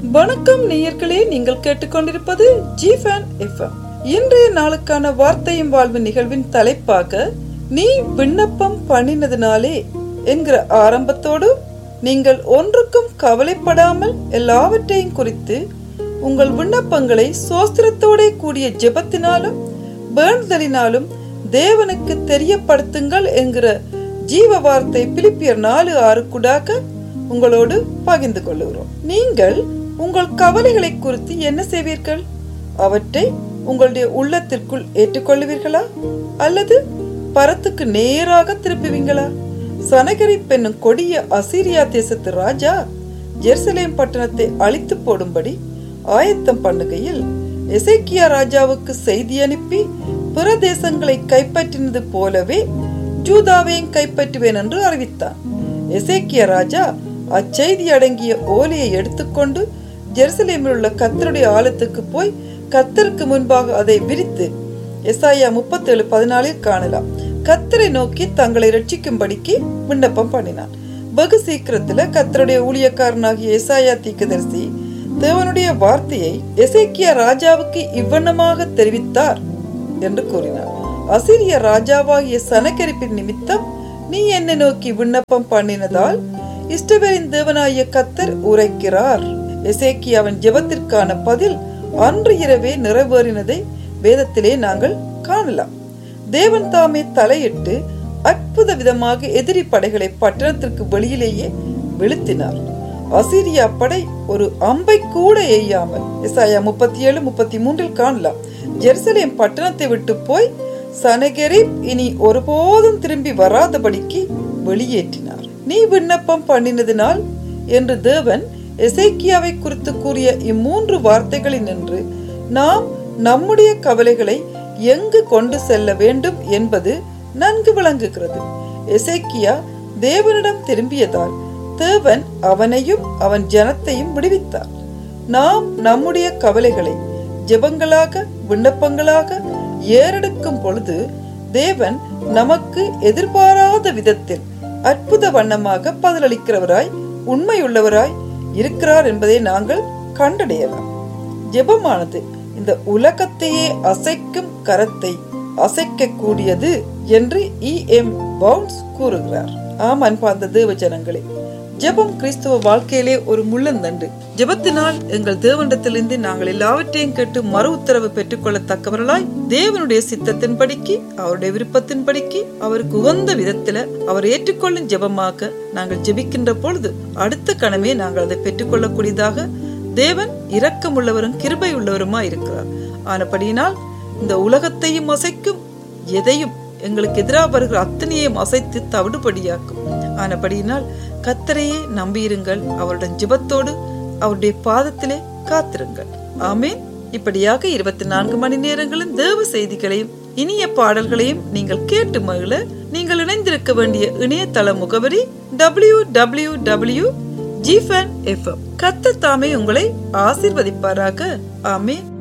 வணக்கம் நேயர்களே நீங்கள் கேட்டுக்கொண்டிருப்பது ஜிஃபேன் எஃப்எம் இன்றைய நாளுக்கான வார்த்தையும் வாழ்வு நிகழ்வின் தலைப்பாக நீ விண்ணப்பம் பண்ணினதினாலே என்கிற ஆரம்பத்தோடு நீங்கள் ஒன்றுக்கும் கவலைப்படாமல் எல்லாவற்றையும் குறித்து உங்கள் விண்ணப்பங்களை சோஸ்திரத்தோட கூடிய ஜெபத்தினாலும் வேண்டுதலினாலும் தேவனுக்கு தெரியப்படுத்துங்கள் என்கிற ஜீவ வார்த்தை பிலிப்பியர் நாலு ஆறு கூடாக உங்களோடு பகிர்ந்து கொள்ளுகிறோம் நீங்கள் உங்கள் கவலைகளை குறித்து என்ன செய்வீர்கள் அவற்றை உங்களுடைய உள்ளத்திற்குள் ஏற்றுக்கொள்ளுவீர்களா அல்லது பரத்துக்கு நேராக திருப்புவீங்களா சனகரி பெண்ணும் கொடிய அசீரியா தேசத்து ராஜா ஜெருசலேம் பட்டணத்தை அழித்து போடும்படி ஆயத்தம் பண்ணுகையில் எசேக்கியா ராஜாவுக்கு செய்தி அனுப்பி பிற தேசங்களை கைப்பற்றினது போலவே ஜூதாவையும் கைப்பற்றுவேன் என்று அறிவித்தான் எசேக்கிய ராஜா அச்செய்தி அடங்கிய ஓலையை எடுத்துக்கொண்டு ஜெருசலேமில் உள்ள கத்தருடைய ஆலயத்துக்கு போய் கத்தருக்கு முன்பாக அதை விரித்து எசாயா முப்பத்தேழு பதினாலில் காணலாம் கத்தரை நோக்கி தங்களை ரட்சிக்கும்படிக்கு விண்ணப்பம் பண்ணினான் வெகு சீக்கிரத்துல கத்தருடைய ஊழியக்காரனாகிய எசாயா தீக்கதரிசி தேவனுடைய வார்த்தையை எசேக்கியா ராஜாவுக்கு இவ்வண்ணமாக தெரிவித்தார் என்று கூறினார் அசிரிய ராஜாவாகிய சனகரிப்பின் நிமித்தம் நீ என்னை நோக்கி விண்ணப்பம் பண்ணினதால் இஷ்டவேரின் தேவனாகிய கத்தர் உரைக்கிறார் எசேக்கியாவின் ஜெபத்திற்கான பதில் அன்று இரவே நிறைவேறினதை வேதத்திலே நாங்கள் காணலாம் தேவன் தாமே தலையிட்டு அற்புத விதமாக எதிரி படைகளை பட்டணத்திற்கு வெளியிலேயே வெளுத்தினார் அசிரியா படை ஒரு அம்பை கூட எய்யாமல் இசாயா முப்பத்தி ஏழு முப்பத்தி மூன்றில் காணலாம் ஜெருசலேம் பட்டணத்தை விட்டு போய் சனகெரிப் இனி ஒருபோதும் திரும்பி வராதபடிக்கு வெளியேற்றினார் நீ விண்ணப்பம் பண்ணினதினால் என்று தேவன் எசேக்கியாவை குறித்து கூறிய இம்மூன்று வார்த்தைகளில் நின்று நாம் நம்முடைய கவலைகளை எங்கு கொண்டு செல்ல வேண்டும் என்பது நன்கு விளங்குகிறது எசேக்கியா தேவனிடம் திரும்பியதால் தேவன் அவனையும் அவன் ஜனத்தையும் விடுவித்தார் நாம் நம்முடைய கவலைகளை ஜெபங்களாக விண்ணப்பங்களாக ஏறெடுக்கும் பொழுது தேவன் நமக்கு எதிர்பாராத விதத்தில் அற்புத வண்ணமாக பதிலளிக்கிறவராய் உண்மையுள்ளவராய் இருக்கிறார் என்பதை நாங்கள் கண்டடையலாம் ஜெபமானது இந்த உலகத்தையே அசைக்கும் கரத்தை அசைக்க கூடியது என்று இ எம் பவுன்ஸ் கூறுகிறார் ஆம் அன்பார்ந்த தேவ ஜனங்களே ஜெபம் கிறிஸ்துவ வாழ்க்கையிலே ஒரு முள்ளந்தண்டு ஜெபத்தினால் எங்கள் தேவனிடத்திலிருந்து நாங்கள் எல்லாவற்றையும் கேட்டு மறு உத்தரவு பெற்றுக்கொள்ளத்தக்கவர்களாய் தேவனுடைய சித்தத்தின்படிக்கு அவருடைய விருப்பத்தின்படிக்கு அவருக்கு உகந்த விதத்துல அவர் ஏற்றுக்கொள்ளும் ஜெபமாக நாங்கள் ஜெபிக்கின்ற பொழுது அடுத்த கணமே நாங்கள் அதை பெற்றுக்கொள்ளக்கூடியதாக தேவன் இரக்கமுள்ளவரும் கிருபை உள்ளவருமா இருக்கிறார் ஆனபடியினால் இந்த உலகத்தையும் அசைக்கும் எதையும் எங்களுக்கு எதிராக வருகிற அத்தனையையும் அசைத்து தவிடுபடியாக்கும் ஆனபடியினால் கத்தரையே நம்பியிருங்கள் அவருடன் ஜிபத்தோடு அவருடைய பாதத்திலே காத்திருங்கள் ஆமேன் இப்படியாக இருபத்தி நான்கு மணி நேரங்களும் தேவ செய்திகளையும் இனிய பாடல்களையும் நீங்கள் கேட்டு மகிழ நீங்கள் இணைந்திருக்க வேண்டிய இணையதள முகவரி டபிள்யூ டபிள்யூ டபிள்யூ ஜிஃபன் எஃப்எம் கத்த தாமே உங்களை ஆசிர்வதிப்பாராக ஆமேன்